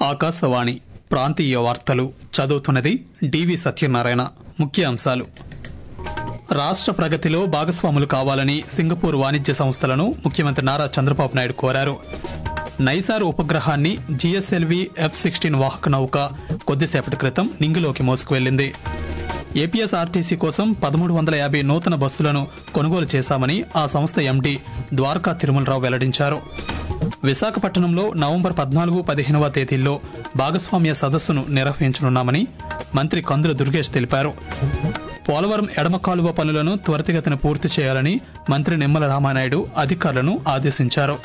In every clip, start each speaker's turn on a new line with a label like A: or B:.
A: ఆకాశవాణి ప్రాంతీయ వార్తలు చదువుతున్నది డివి సత్యనారాయణ ముఖ్య అంశాలు రాష్ట్ర ప్రగతిలో భాగస్వాములు కావాలని సింగపూర్ వాణిజ్య సంస్థలను ముఖ్యమంత్రి నారా చంద్రబాబు నాయుడు కోరారు నైసార్ ఉపగ్రహాన్ని జిఎస్ఎల్వి ఎఫ్ సిక్స్టీన్ వాహక నౌక కొద్దిసేపటి క్రితం నింగిలోకి మోసుకువెళ్లింది ఏపీఎస్ఆర్టీసీ కోసం పదమూడు వందల యాభై నూతన బస్సులను కొనుగోలు చేశామని ఆ సంస్థ ఎండీ ద్వారకా తిరుమలరావు వెల్లడించారు విశాఖపట్నంలో నవంబర్ పద్నాలుగు పదిహేనవ తేదీల్లో భాగస్వామ్య సదస్సును నిర్వహించనున్నామని మంత్రి కందుల దుర్గేష్ తెలిపారు పోలవరం ఎడమ కాలువ పనులను త్వరితగతిన పూర్తి చేయాలని మంత్రి నిమ్మల రామానాయుడు అధికారులను ఆదేశించారు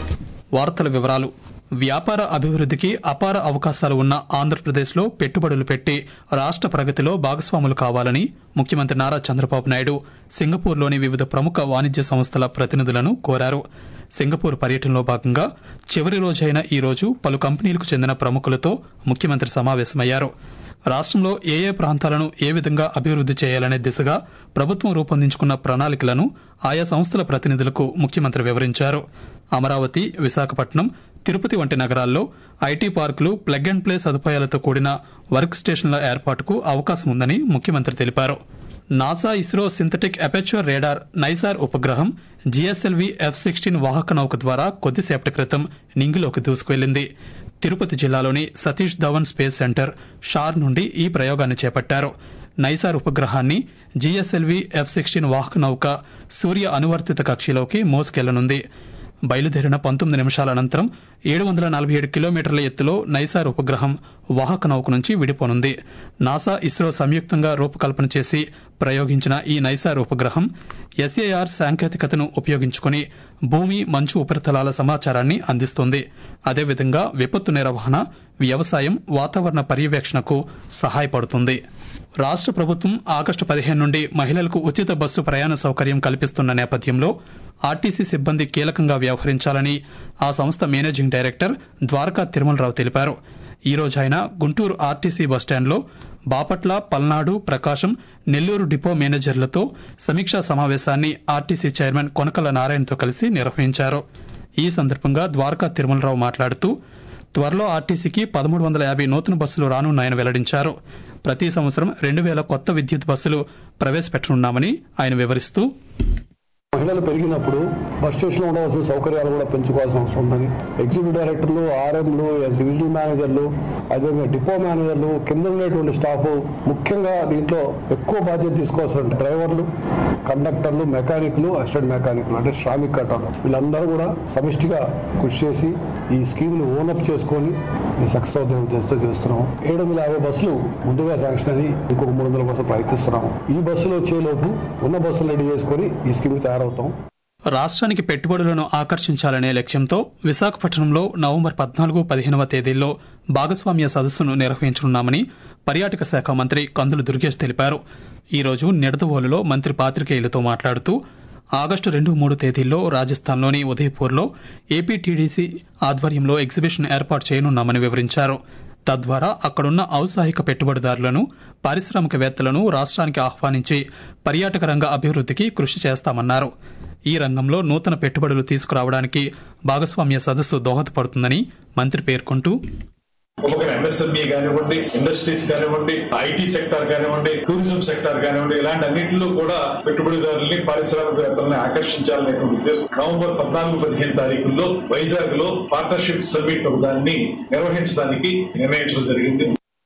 A: వార్తల వివరాలు వ్యాపార అభివృద్ధికి అపార అవకాశాలు ఉన్న ఆంధ్రప్రదేశ్లో పెట్టుబడులు పెట్టి రాష్ట్ర ప్రగతిలో భాగస్వాములు కావాలని ముఖ్యమంత్రి నారా చంద్రబాబు నాయుడు సింగపూర్లోని వివిధ ప్రముఖ వాణిజ్య సంస్థల ప్రతినిధులను కోరారు సింగపూర్ పర్యటనలో భాగంగా చివరి రోజైన ఈ రోజు పలు కంపెనీలకు చెందిన ప్రముఖులతో ముఖ్యమంత్రి సమావేశమయ్యారు రాష్ట్రంలో ఏ ఏ ప్రాంతాలను ఏ విధంగా అభివృద్ది చేయాలనే దిశగా ప్రభుత్వం రూపొందించుకున్న ప్రణాళికలను ఆయా సంస్థల ప్రతినిధులకు ముఖ్యమంత్రి వివరించారు అమరావతి విశాఖపట్నం తిరుపతి వంటి నగరాల్లో ఐటీ పార్కులు ప్లగ్ అండ్ ప్లే సదుపాయాలతో కూడిన వర్క్ స్టేషన్ల ఏర్పాటుకు అవకాశం ఉందని ముఖ్యమంత్రి తెలిపారు NASA ISRO synthetic aperture radar NISAR ఉపగ్రహం జిఎస్ఎల్వి ఎఫ్ సిక్స్టీన్ వాహక నౌక ద్వారా కొద్దిసేపటి క్రితం నింగిలోకి దూసుకువెళ్లింది తిరుపతి జిల్లాలోని సతీష్ ధవన్ స్పేస్ సెంటర్ షార్ నుండి ఈ ప్రయోగాన్ని చేపట్టారు నైసార్ ఉపగ్రహాన్ని జిఎస్ఎల్వి ఎఫ్ సిక్స్టీన్ వాహక నౌక సూర్య అనువర్తిత కక్షలోకి మోసుకెళ్లనుంది బయలుదేరిన పంతొమ్మిది నిమిషాల అనంతరం ఏడు వందల నలభై ఏడు కిలోమీటర్ల ఎత్తులో నైసార్ ఉపగ్రహం వాహక నౌక నుంచి విడిపోనుంది నాసా ఇస్రో సంయుక్తంగా రూపకల్పన చేసి ప్రయోగించిన ఈ నైసార్ ఉపగ్రహం ఎస్ఏఆర్ సాంకేతికతను ఉపయోగించుకుని భూమి మంచు ఉపరితలాల సమాచారాన్ని అందిస్తుంది అదేవిధంగా విపత్తు నిర్వహణ వ్యవసాయం వాతావరణ పర్యవేక్షణకు సహాయపడుతుంది రాష్ట్ర ప్రభుత్వం ఆగస్టు పదిహేను నుండి మహిళలకు ఉచిత బస్సు ప్రయాణ సౌకర్యం కల్పిస్తున్న నేపథ్యంలో ఆర్టీసీ సిబ్బంది కీలకంగా వ్యవహరించాలని ఆ సంస్థ మేనేజింగ్ డైరెక్టర్ ద్వారకా తిరుమలరావు తెలిపారు ఈ రోజు ఆయన గుంటూరు ఆర్టీసీ బస్టాండ్లో బాపట్ల పల్నాడు ప్రకాశం నెల్లూరు డిపో మేనేజర్లతో సమీక్షా సమావేశాన్ని ఆర్టీసీ చైర్మన్ కొనకల నారాయణతో కలిసి నిర్వహించారు ఈ సందర్భంగా ద్వారకా తిరుమలరావు మాట్లాడుతూ త్వరలో ఆర్టీసీకి పదమూడు వందల యాభై నూతన బస్సులు రానున్నాయని వెల్లడించారు ప్రతి సంవత్సరం రెండు వేల కొత్త విద్యుత్ బస్సులు ప్రవేశపెట్టనున్నామని ఆయన వివరిస్తూ
B: మహిళలు పెరిగినప్పుడు బస్ స్టేషన్ లో ఉండవలసిన సౌకర్యాలు కూడా పెంచుకోవాల్సిన అవసరం ఉందని ఎగ్జిక్యూటివ్ డైరెక్టర్లు ఆర్ఎంలు డివిజనల్ మేనేజర్లు అదేవిధంగా డిపో మేనేజర్లు కింద ఉండేటువంటి స్టాఫ్ ముఖ్యంగా దీంట్లో ఎక్కువ బాధ్యత తీసుకోవాల్సిన డ్రైవర్లు కండక్టర్లు మెకానిక్లు అసిస్టెంట్ మెకానిక్లు అంటే శ్రామిక్ కట్టారు వీళ్ళందరూ కూడా సమిష్టిగా కృషి చేసి ఈ స్కీమ్ ను ఓనప్ చేసుకొని ఇది సక్సెస్ అవుతున్న ఉద్దేశంతో చేస్తున్నాం ఏడు వందల యాభై బస్సులు ముందుగా శాంక్షన్ అని ఇంకొక మూడు వందల కోసం ప్రయత్నిస్తున్నాము ఈ బస్సులు వచ్చేలోపు ఉన్న బస్సులు రెడీ చేసుకొని ఈ స్కీమ్ తయారవుతాం
A: రాష్ట్రానికి పెట్టుబడులను ఆకర్షించాలనే లక్ష్యంతో విశాఖపట్నంలో నవంబర్ పద్నాలుగు పదిహేనవ తేదీల్లో భాగస్వామ్య సదస్సును నిర్వహించనున్నామని పర్యాటక శాఖ మంత్రి కందులు దుర్గేష్ తెలిపారు ఈ రోజు నిడదవోలులో మంత్రి పాత్రికేయులతో మాట్లాడుతూ ఆగస్టు రెండు మూడు తేదీల్లో రాజస్థాన్లోని ఉదయపూర్లో ఏపీటీడీసీ ఆధ్వర్యంలో ఎగ్జిబిషన్ ఏర్పాటు చేయనున్నామని వివరించారు తద్వారా అక్కడున్న ఔత్సాహిక పెట్టుబడిదారులను పారిశ్రామికవేత్తలను రాష్ట్రానికి ఆహ్వానించి పర్యాటక రంగ అభివృద్ధికి కృషి చేస్తామన్నారు ఈ రంగంలో నూతన పెట్టుబడులు తీసుకురావడానికి భాగస్వామ్య సదస్సు దోహదపడుతుందని మంత్రి పేర్కొంటూ
C: ఒక ఎంఎస్ఎంఈ కానివ్వండి ఇండస్ట్రీస్ కానివ్వండి ఐటీ సెక్టార్ కానివ్వండి టూరిజం సెక్టార్ కానివ్వండి ఇలాంటి అన్నింటిలో కూడా పెట్టుబడిదారుల్ని పారిశ్రామికవేత్తలని ఆకర్షించాలనే ఉద్దేశం నవంబర్ పద్నాలుగు పదిహేను తారీఖుల్లో వైజాగ్ లో పార్ట్నర్షిప్ సమ్మిట్ దాన్ని నిర్వహించడానికి నిర్ణయించడం జరిగింది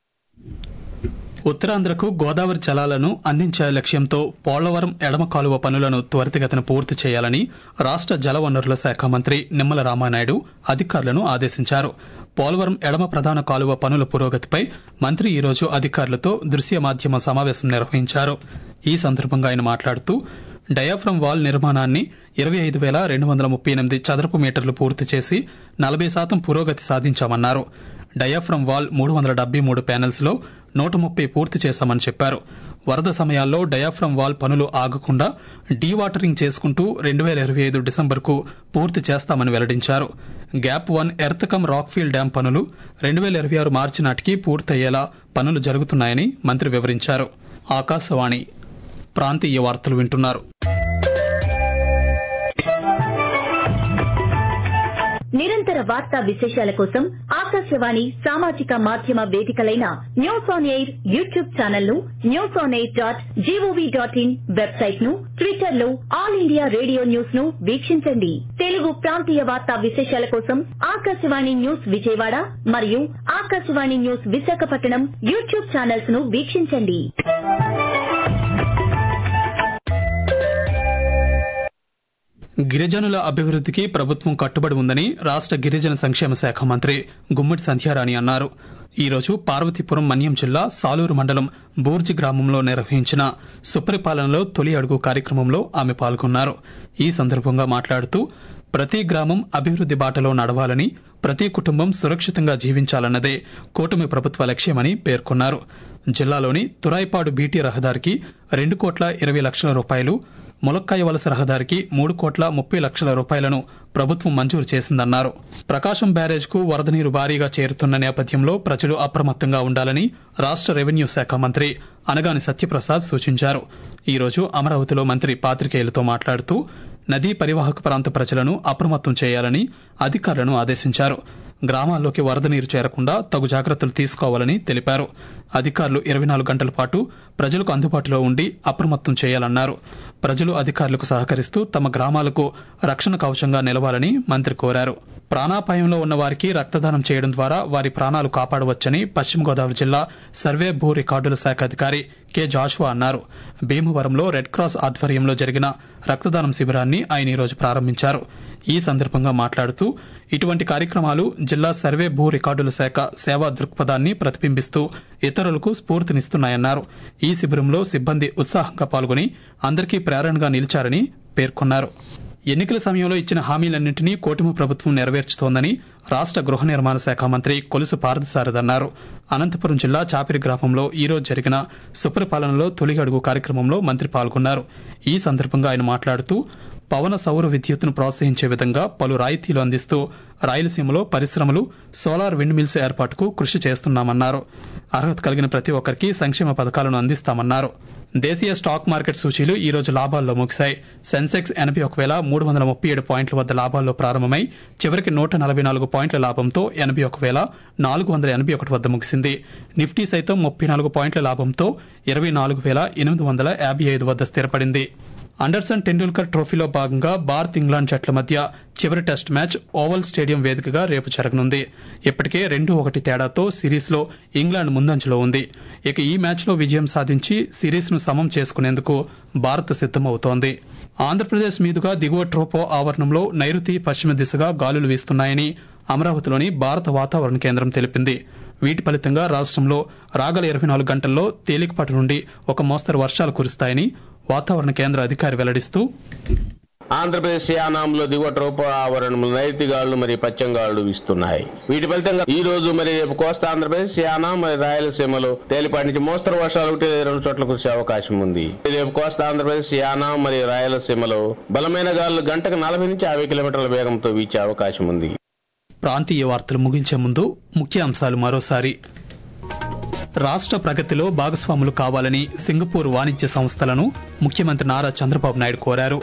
A: ఉత్తరాంధ్రకు గోదావరి జలాలను అందించే లక్ష్యంతో పోలవరం ఎడమ కాలువ పనులను త్వరితగతిన పూర్తి చేయాలని రాష్ట్ర జలవనరుల శాఖ మంత్రి నిమ్మల రామానాయుడు అధికారులను ఆదేశించారు పోలవరం ఎడమ ప్రధాన కాలువ పనుల పురోగతిపై మంత్రి ఈరోజు అధికారులతో దృశ్య మాధ్యమ సమావేశం నిర్వహించారు ఈ సందర్భంగా ఆయన మాట్లాడుతూ డయాఫ్రమ్ వాల్ నిర్మాణాన్ని ఇరవై ఐదు వేల రెండు వందల ముప్పై ఎనిమిది చదరపు మీటర్లు పూర్తి చేసి నలభై శాతం పురోగతి సాధించామన్నారు డయాఫ్రమ్ వాల్ మూడు వందల డెబ్బై మూడు ప్యానెల్స్ లో నూట ముప్పై పూర్తి చేశామని చెప్పారు వరద సమయాల్లో డయాఫ్రమ్ వాల్ పనులు ఆగకుండా డీవాటరింగ్ చేసుకుంటూ రెండు వేల ఇరవై ఐదు డిసెంబర్కు పూర్తి చేస్తామని వెల్లడించారు gap one earth cum rockfill dam పనులు రెండు వేల ఇరవై ఆరు మార్చి నాటికి పూర్తయ్యేలా పనులు జరుగుతున్నాయని మంత్రి వివరించారు ఆకాశవాణి ప్రాంతీయ వార్తలు వింటున్నారు
D: నిరంతర వార్తా విశేషాల కోసం ఆకాశవాణి సామాజిక మాధ్యమ వేదికలైన news on air YouTube channel ను news on air dot gov dot in website ను ట్విట్టర్ లో ఆల్ ఇండియా రేడియో న్యూస్ ను వీక్షించండి తెలుగు ప్రాంతీయ వార్తా విశేషాల కోసం ఆకాశవాణి న్యూస్ విజయవాడ మరియు Akashvani news Visakhapatnam YouTube channels ను వీక్షించండి
A: గిరిజనుల అభివృద్ధికి ప్రభుత్వం కట్టుబడి ఉందని రాష్ట్ర గిరిజన సంక్షేమ శాఖ మంత్రి గుమ్మడి సంధ్యారాణి అన్నారు ఈ రోజు పార్వతీపురం మన్యం జిల్లా సాలూరు మండలం బూర్జి గ్రామంలో నిర్వహించిన సుపరిపాలనలో తొలి అడుగు కార్యక్రమంలో ఆమె పాల్గొన్నారు ఈ సందర్భంగా మాట్లాడుతూ ప్రతి గ్రామం అభివృద్ది బాటలో నడవాలని ప్రతి కుటుంబం సురక్షితంగా జీవించాలన్నదే కూటమి ప్రభుత్వ లక్ష్యమని పేర్కొన్నారు జిల్లాలోని తురాయిపాడు బీటీ రహదారికి రెండు కోట్ల ఇరవై లక్షల రూపాయలు ములక్కాయ వలస రహదారికి మూడు కోట్ల ముప్పై లక్షల రూపాయలను ప్రభుత్వం మంజూరు చేసిందన్నారు ప్రకాశం బ్యారేజ్ కు వరద నీరు భారీగా చేరుతున్న నేపథ్యంలో ప్రజలు అప్రమత్తంగా ఉండాలని రాష్ట్ర రెవెన్యూ శాఖ మంత్రి అనగాని సత్యప్రసాద్ సూచించారు ఈ రోజు అమరావతిలో మంత్రి పాత్రికేయులతో మాట్లాడుతూ నదీ పరివాహక ప్రాంత ప్రజలను అప్రమత్తం చేయాలని అధికారులను ఆదేశించారు గ్రామాల్లోకి వరద నీరు చేరకుండా తగు జాగ్రత్తలు తీసుకోవాలని తెలిపారు అధికారులు ఇరవై నాలుగు గంటల పాటు ప్రజలకు అందుబాటులో ఉండి అప్రమత్తం చేయాలన్నారు ప్రజలు అధికారులకు సహకరిస్తూ తమ గ్రామాలకు రక్షణ కవచంగా నిలవాలని మంత్రి కోరారు ప్రాణాపాయంలో ఉన్న వారికి రక్తదానం చేయడం ద్వారా వారి ప్రాణాలు కాపాడవచ్చని పశ్చిమ గోదావరి జిల్లా సర్వే భూ రికార్డుల శాఖ అధికారి కె జాషువా అన్నారు భీమవరంలో రెడ్ క్రాస్ ఆధ్వర్యంలో జరిగిన రక్తదానం శిబిరాన్ని ఆయన ఈరోజు ప్రారంభించారు ఈ సందర్భంగా మాట్లాడుతూ ఇటువంటి కార్యక్రమాలు జిల్లా సర్వే భూ రికార్డుల శాఖ సేవా దృక్పథాన్ని ప్రతిబింబిస్తూ ఇతరులకు స్ఫూర్తినిస్తున్నాయన్నారు ఈ శిబిరంలో సిబ్బంది ఉత్సాహంగా పాల్గొని అందరికీ ప్రేరణగా నిలిచారని పేర్కొన్నారు ఎన్నికల సమయంలో ఇచ్చిన హామీలన్నింటినీ కూటమి ప్రభుత్వం నెరవేర్చుతోందని రాష్ట్ర గృహ నిర్మాణ శాఖ మంత్రి కొలుసు పార్థసారథ్ అన్నారు అనంతపురం జిల్లా చాపిరి గ్రామంలో ఈ రోజు జరిగిన సుపరిపాలనలో తొలి అడుగు కార్యక్రమంలో మంత్రి పాల్గొన్నారు ఈ సందర్భంగా ఆయన మాట్లాడుతూ పవన సౌర విద్యుత్తును ప్రోత్సహించే విధంగా పలు రాయితీలు అందిస్తూ రాయలసీమలో పరిశ్రమలు సోలార్ విండ్ మిల్స్ ఏర్పాటుకు కృషి చేస్తున్నామన్నారు అర్హత కలిగిన ప్రతి ఒక్కరికి సంక్షేమ పథకాలను అందిస్తామన్నారు దేశీయ స్టాక్ మార్కెట్ సూచీలు ఈ రోజు లాభాల్లో ముగిశాయి సెన్సెక్స్ ఎనభై ఒక వేల మూడు వందల ముప్పై ఏడు పాయింట్ల వద్ద లాభాల్లో ప్రారంభమై చివరికి నూట నలభై నాలుగు పాయింట్ల లాభంతో ఎనభై ఒక వేల నాలుగు వందల ఎనభై ఒకటి వద్ద ముగిసింది నిఫ్టీ సైతం ముప్పై నాలుగు పాయింట్ల లాభంతో ఇరవై నాలుగు వేల ఎనిమిది వందల యాభై ఐదు వద్ద స్థిరపడింది అండర్సన్ టెండూల్కర్ ట్రోఫీలో భాగంగా భారత్ ఇంగ్లాండ్ జట్ల మధ్య చివరి టెస్ట్ మ్యాచ్ ఓవల్ స్టేడియం వేదికగా రేపు జరగనుంది ఇప్పటికే రెండు ఒకటి తేడాతో సిరీస్లో ఇంగ్లాండ్ ముందంజలో ఉంది ఇక ఈ మ్యాచ్లో విజయం సాధించి సిరీస్ను సమం చేసుకునేందుకు భారత్ సిద్దమవుతోంది ఆంధ్రప్రదేశ్ మీదుగా దిగువ ట్రోపో ఆవరణంలో నైరుతి పశ్చిమ దిశగా గాలులు వీస్తున్నాయని అమరావతిలోని భారత వాతావరణ కేంద్రం తెలిపింది వీటి ఫలితంగా రాష్ట్రంలో రాగల ఇరవై నాలుగు గంటల్లో తేలికపాటి నుండి ఒక మోస్తరు వర్షాలు కురుస్తాయని వాతావరణ కేంద్ర అధికారి వెల్లడిస్తూ
E: ఆంధ్రప్రదేశ్ యానాంలో దిగువ ట్రోపో ఆవరణంలో నైరుతి గాలులు మరియు పశ్చిమ గాలులు వీస్తున్నాయి వీటి ఫలితంగా ఈ రోజు మరి రేపు కోస్తా ఆంధ్రప్రదేశ్ యానాం మరియు రాయలసీమలో తేలిపాటి నుంచి మోస్తరు వర్షాలు ఒకటి లేదా రెండు చోట్ల కురిసే అవకాశం ఉంది రేపు కోస్తా ఆంధ్రప్రదేశ్ యానాం మరియు రాయలసీమలో బలమైన గాలులు గంటకు నలభై నుంచి యాభై కిలోమీటర్ల వేగంతో వీచే అవకాశం ఉంది
A: ప్రాంతీయ వార్తలు ముగించే ముందు ముఖ్య అంశాలు మరోసారి రాష్ట్ర ప్రగతిలో భాగస్వాములు కావాలని సింగపూర్ వాణిజ్య సంస్థలను ముఖ్యమంత్రి నారా చంద్రబాబు నాయుడు కోరారు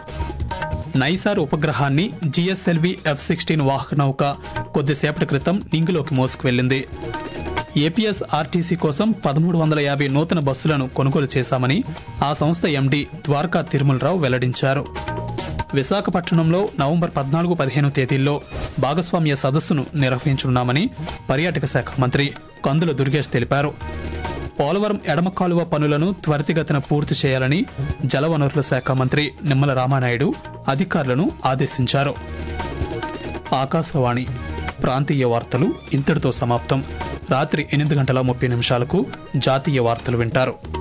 A: నైసార్ ఉపగ్రహాన్ని జిఎస్ఎల్వి ఎఫ్ సిక్స్టీన్ వాహక నౌక కొద్దిసేపటి క్రితం నింగిలోకి మోసుకువెళ్లింది ఏపీఎస్ ఆర్టీసీ కోసం పదమూడు వందల యాభై నూతన బస్సులను కొనుగోలు చేశామని ఆ సంస్థ ఎండీ ద్వారకా తిరుమలరావు వెల్లడించారు విశాఖపట్నంలో నవంబర్ పద్నాలుగు పదిహేను తేదీల్లో భాగస్వామ్య సదస్సును నిర్వహించనున్నామని పర్యాటక శాఖ మంత్రి కందుల దుర్గేష్ తెలిపారు పోలవరం ఎడమ కాలువ పనులను త్వరితగతిన పూర్తి చేయాలని జలవనరుల శాఖ మంత్రి నిమ్మల రామానాయుడు అధికారులను ఆదేశించారు ఆకాశవాణి ప్రాంతీయ వార్తలు ఇంతటితో సమాప్తం రాత్రి ఎనిమిది గంటల ముప్పై నిమిషాలకు జాతీయ వార్తలు వింటారు